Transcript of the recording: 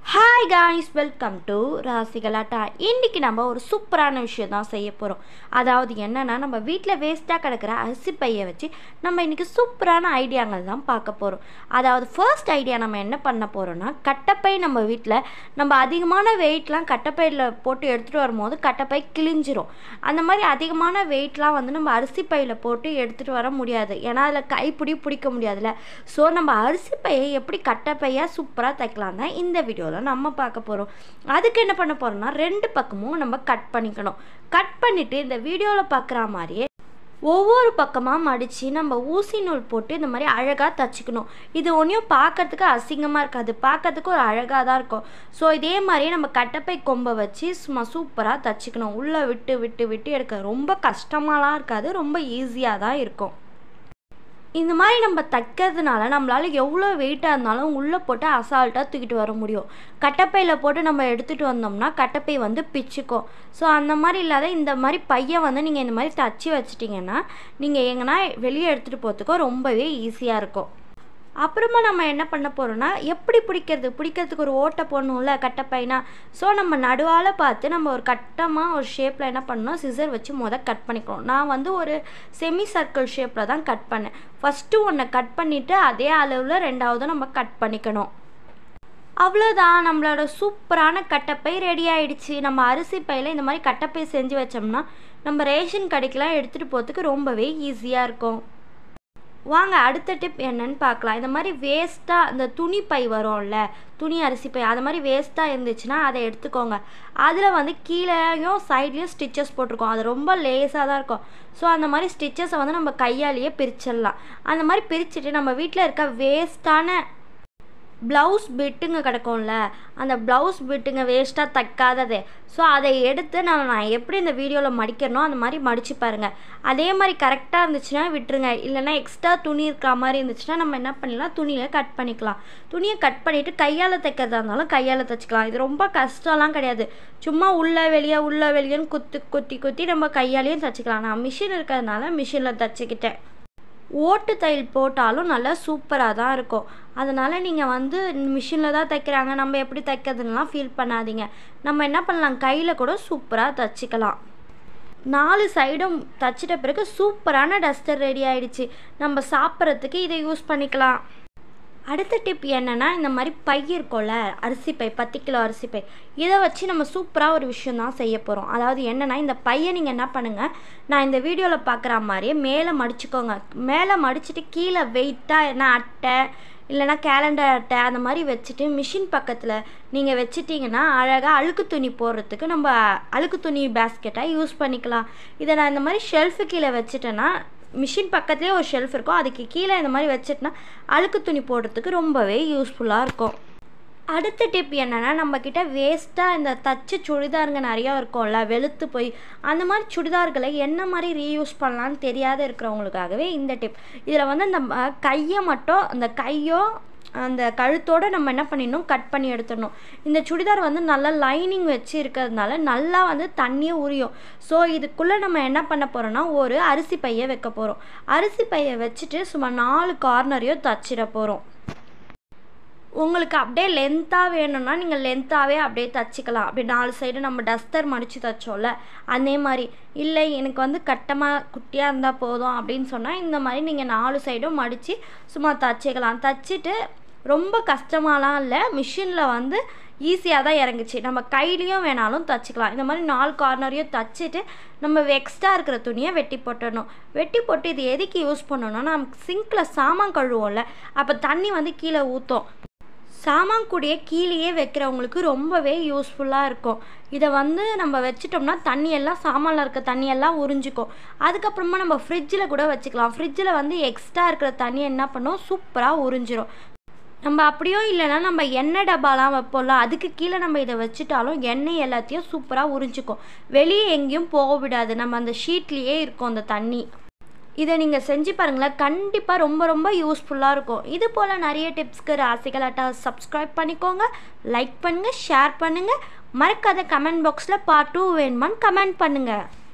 hi guys welcome to ராசிகளாட்டா இன்றைக்கி நம்ம ஒரு சூப்பரான விஷயம் தான் செய்ய போகிறோம் அதாவது என்னென்னா நம்ம வீட்டில் வேஸ்ட்டாக கிடக்கிற அரிசி பையை வச்சு நம்ம இன்றைக்கி சூப்பரான ஐடியாங்கள் தான் பார்க்க போகிறோம் அதாவது ஃபர்ஸ்ட் ஐடியா நம்ம என்ன பண்ண போகிறோம்னா கட்டப்பை நம்ம வீட்டில் நம்ம அதிகமான வெயிட்லாம் கட்டப்பையில் போட்டு எடுத்துகிட்டு வரும்போது கட்டப்பை கிழிஞ்சிரும் அந்த மாதிரி அதிகமான வெயிட்லாம் வந்து நம்ம அரிசி பையில் போட்டு எடுத்துகிட்டு வர முடியாது ஏன்னா அதில் கைப்பிடி பிடிக்க முடியாதுல்ல ஸோ நம்ம அரிசி பையை எப்படி கட்டப்பையாக சூப்பராக தைக்கலாம் தான் இந்த வீடியோவில் நம்ம பார்க்க போகிறோம் அதுக்கு என்ன பண்ண போகிறோம்னா ரெண்டு பக்கமும் நம்ம கட் பண்ணிக்கணும் கட் பண்ணிவிட்டு இந்த வீடியோவில் பார்க்குற மாதிரியே ஒவ்வொரு பக்கமாக மடித்து நம்ம ஊசி நூல் போட்டு இந்த மாதிரி அழகாக தச்சுக்கணும் இது ஒன்றையும் பார்க்கறதுக்கு அசிங்கமாக இருக்காது பார்க்கறதுக்கு ஒரு அழகாக தான் இருக்கும் ஸோ இதே மாதிரியே நம்ம கட்டப்பை கொம்பை வச்சு சும்மா சூப்பராக தச்சுக்கணும் உள்ளே விட்டு விட்டு விட்டு எடுக்க ரொம்ப கஷ்டமாலாம் இருக்காது ரொம்ப ஈஸியாக தான் இருக்கும் இந்த மாதிரி நம்ம தைக்கிறதுனால நம்மளால் எவ்வளோ வெயிட்டாக இருந்தாலும் உள்ளே போட்டு அசால்ட்டாக தூக்கிட்டு வர முடியும் கட்டப்பையில் போட்டு நம்ம எடுத்துகிட்டு வந்தோம்னா கட்டப்பை வந்து பிச்சுக்கும் ஸோ அந்த மாதிரி இல்லாத இந்த மாதிரி பையன் வந்து நீங்கள் இந்த மாதிரி தச்சு வச்சிட்டிங்கன்னா நீங்கள் எங்கன்னா வெளியே எடுத்துகிட்டு போகிறதுக்கோ ரொம்பவே ஈஸியாக இருக்கும் அப்புறமா நம்ம என்ன பண்ண போகிறோம்னா எப்படி பிடிக்கிறது பிடிக்கிறதுக்கு ஒரு ஓட்டை போடணும்ல கட்டப்பைனா ஸோ நம்ம நடுவால் பார்த்து நம்ம ஒரு கட்டமாக ஒரு ஷேப்பில் என்ன பண்ணணும் சிசர் வச்சு முத கட் பண்ணிக்கணும் நான் வந்து ஒரு செமி சர்க்கிள் ஷேப்பில் தான் கட் பண்ணேன் ஃபஸ்ட்டு ஒன்றை கட் பண்ணிவிட்டு அதே அளவில் ரெண்டாவது நம்ம கட் பண்ணிக்கணும் அவ்வளோதான் நம்மளோட சூப்பரான கட்டப்பை ரெடி ஆயிடுச்சு நம்ம அரிசி பையில் இந்த மாதிரி கட்டப்பை செஞ்சு வச்சோம்னா நம்ம ரேஷன் கடைக்கெலாம் எடுத்துகிட்டு போகிறதுக்கு ரொம்பவே ஈஸியாக இருக்கும் வாங்க அடுத்த டிப் என்னன்னு பார்க்கலாம் இந்த மாதிரி வேஸ்ட்டாக இந்த துணி பை வரும்ல துணி அரிசி பை அது மாதிரி வேஸ்ட்டாக இருந்துச்சுன்னா அதை எடுத்துக்கோங்க அதில் வந்து கீழேயும் சைட்லேயும் ஸ்டிச்சஸ் போட்டிருக்கோம் அது ரொம்ப லேஸாக தான் இருக்கும் ஸோ அந்த மாதிரி ஸ்டிச்சஸை வந்து நம்ம கையாலேயே பிரிச்சிடலாம் அந்த மாதிரி பிரிச்சுட்டு நம்ம வீட்டில் இருக்க வேஸ்ட்டான ப்ளவுஸ் பிட்டுங்க கிடக்கும்ல அந்த ப்ளவுஸ் பிட்டுங்க வேஸ்ட்டாக தைக்காதது ஸோ அதை எடுத்து நான் நான் எப்படி இந்த வீடியோவில் மடிக்கிறனோ அந்த மாதிரி மடித்து பாருங்கள் அதே மாதிரி கரெக்டாக இருந்துச்சுன்னா விட்டுருங்க இல்லைனா எக்ஸ்ட்ரா துணி இருக்கிற மாதிரி இருந்துச்சுன்னா நம்ம என்ன பண்ணிடலாம் துணியை கட் பண்ணிக்கலாம் துணியை கட் பண்ணிவிட்டு கையால் தைக்கிறதா இருந்தாலும் கையால் தைச்சிக்கலாம் இது ரொம்ப கஷ்டம்லாம் கிடையாது சும்மா உள்ளே வெளியே உள்ளே வெளியேன்னு குத்து குத்தி குத்தி நம்ம கையாலேயும் தைச்சிக்கலாம் நான் மிஷின் இருக்கிறதுனால மிஷினில் தைச்சிக்கிட்டேன் ஓட்டு தையல் போட்டாலும் நல்லா சூப்பராக தான் இருக்கும் அதனால் நீங்கள் வந்து மிஷினில் தான் தைக்கிறாங்க நம்ம எப்படி தைக்கிறதுலாம் ஃபீல் பண்ணாதீங்க நம்ம என்ன பண்ணலாம் கையில் கூட சூப்பராக தைச்சிக்கலாம் நாலு சைடும் தைச்சிட்ட பிறகு சூப்பரான டஸ்டர் ரெடி ஆயிடுச்சு நம்ம சாப்பிட்றதுக்கு இதை யூஸ் பண்ணிக்கலாம் அடுத்த டிப் என்னென்னா இந்த மாதிரி பை இருக்கும்ல அரிசி பை பத்து கிலோ அரிசி பை இதை வச்சு நம்ம சூப்பராக ஒரு விஷயம் தான் செய்ய போகிறோம் அதாவது என்னென்னா இந்த பையை நீங்கள் என்ன பண்ணுங்கள் நான் இந்த வீடியோவில் பார்க்குற மாதிரியே மேலே மடிச்சுக்கோங்க மேலே மடிச்சுட்டு கீழே வெயிட்டாக என்ன அட்டை இல்லைனா கேலண்டர் அட்டை அந்த மாதிரி வச்சுட்டு மிஷின் பக்கத்தில் நீங்கள் வச்சிட்டிங்கன்னா அழகாக அழுக்கு துணி போடுறதுக்கு நம்ம அழுக்கு துணி பேஸ்கெட்டாக யூஸ் பண்ணிக்கலாம் இதை நான் இந்த மாதிரி ஷெல்ஃபு கீழே வச்சுட்டேன்னா மிஷின் பக்கத்துலேயே ஒரு ஷெல்ஃப் இருக்கும் அதுக்கு கீழே இந்த மாதிரி வச்சுட்டுனா அழுக்கு துணி போடுறதுக்கு ரொம்பவே யூஸ்ஃபுல்லாக இருக்கும் அடுத்த டிப் என்னென்னா நம்மக்கிட்ட வேஸ்ட்டாக இந்த தச்சு சுடிதாருங்க நிறையா இருக்கும்ல வெளுத்து போய் அந்த மாதிரி சுடிதார்களை என்ன மாதிரி ரீயூஸ் பண்ணலான்னு தெரியாத இருக்கிறவங்களுக்காகவே இந்த டிப் இதில் வந்து நம்ம கையை மட்டும் அந்த கையோ அந்த கழுத்தோடு நம்ம என்ன பண்ணிடணும் கட் பண்ணி எடுத்துடணும் இந்த சுடிதார் வந்து நல்லா லைனிங் வச்சு இருக்கிறதுனால நல்லா வந்து தண்ணியை உரியும் ஸோ இதுக்குள்ளே நம்ம என்ன பண்ண போகிறோம்னா ஒரு அரிசி பையை வைக்க போகிறோம் அரிசி பையை வச்சுட்டு சும்மா நாலு கார்னரையும் தச்சிட போகிறோம் உங்களுக்கு அப்படியே லென்த்தாக வேணும்னா நீங்கள் லென்த்தாகவே அப்படியே தச்சுக்கலாம் அப்படி நாலு சைடு நம்ம டஸ்டர் மடித்து தைச்சோம்ல அதே மாதிரி இல்லை எனக்கு வந்து கட்டமாக குட்டியாக இருந்தால் போதும் அப்படின்னு சொன்னால் இந்த மாதிரி நீங்கள் நாலு சைடும் மடித்து சும்மா தச்சுக்கலாம் தச்சுட்டு ரொம்ப கஷ்டமாலாம் இல்லை மிஷினில் வந்து ஈஸியாக தான் இறங்குச்சு நம்ம கையிலையும் வேணாலும் தச்சுக்கலாம் இந்த மாதிரி நாலு கார்னரையும் தச்சுட்டு நம்ம எக்ஸ்ட்ரா இருக்கிற துணியை வெட்டி போட்டுடணும் வெட்டி போட்டு இது எதுக்கு யூஸ் பண்ணணும்னா நம்ம சிங்கில் சாமான் கழுவோம்ல அப்போ தண்ணி வந்து கீழே ஊற்றும் சாமான் கூடிய கீழேயே வைக்கிறவங்களுக்கு ரொம்பவே யூஸ்ஃபுல்லாக இருக்கும் இதை வந்து நம்ம வச்சிட்டோம்னா தண்ணியெல்லாம் சாமானில் இருக்க தண்ணியெல்லாம் உறிஞ்சிக்கும் அதுக்கப்புறமா நம்ம ஃப்ரிட்ஜில் கூட வச்சுக்கலாம் ஃப்ரிட்ஜில் வந்து எக்ஸ்ட்ரா இருக்கிற தண்ணி என்ன பண்ணும் சூப்பராக உறிஞ்சிரும் நம்ம அப்படியும் இல்லைன்னா நம்ம எண்ணெய் டப்பாலாம் வைப்போம்ல அதுக்கு கீழே நம்ம இதை வச்சுட்டாலும் எண்ணெய் எல்லாத்தையும் சூப்பராக உறிஞ்சிக்கும் வெளியே எங்கேயும் போக விடாது நம்ம அந்த ஷீட்லேயே இருக்கும் அந்த தண்ணி இதை நீங்கள் செஞ்சு பாருங்களேன் கண்டிப்பாக ரொம்ப ரொம்ப யூஸ்ஃபுல்லாக இருக்கும் இது போல் நிறைய டிப்ஸ்க்கு ராசிகளாட்டா சப்ஸ்கிரைப் பண்ணிக்கோங்க லைக் பண்ணுங்கள் ஷேர் பண்ணுங்கள் மறக்காத கமெண்ட் பாக்ஸில் பார்ட் டூ வேணுமான்னு கமெண்ட் பண்ணுங்கள்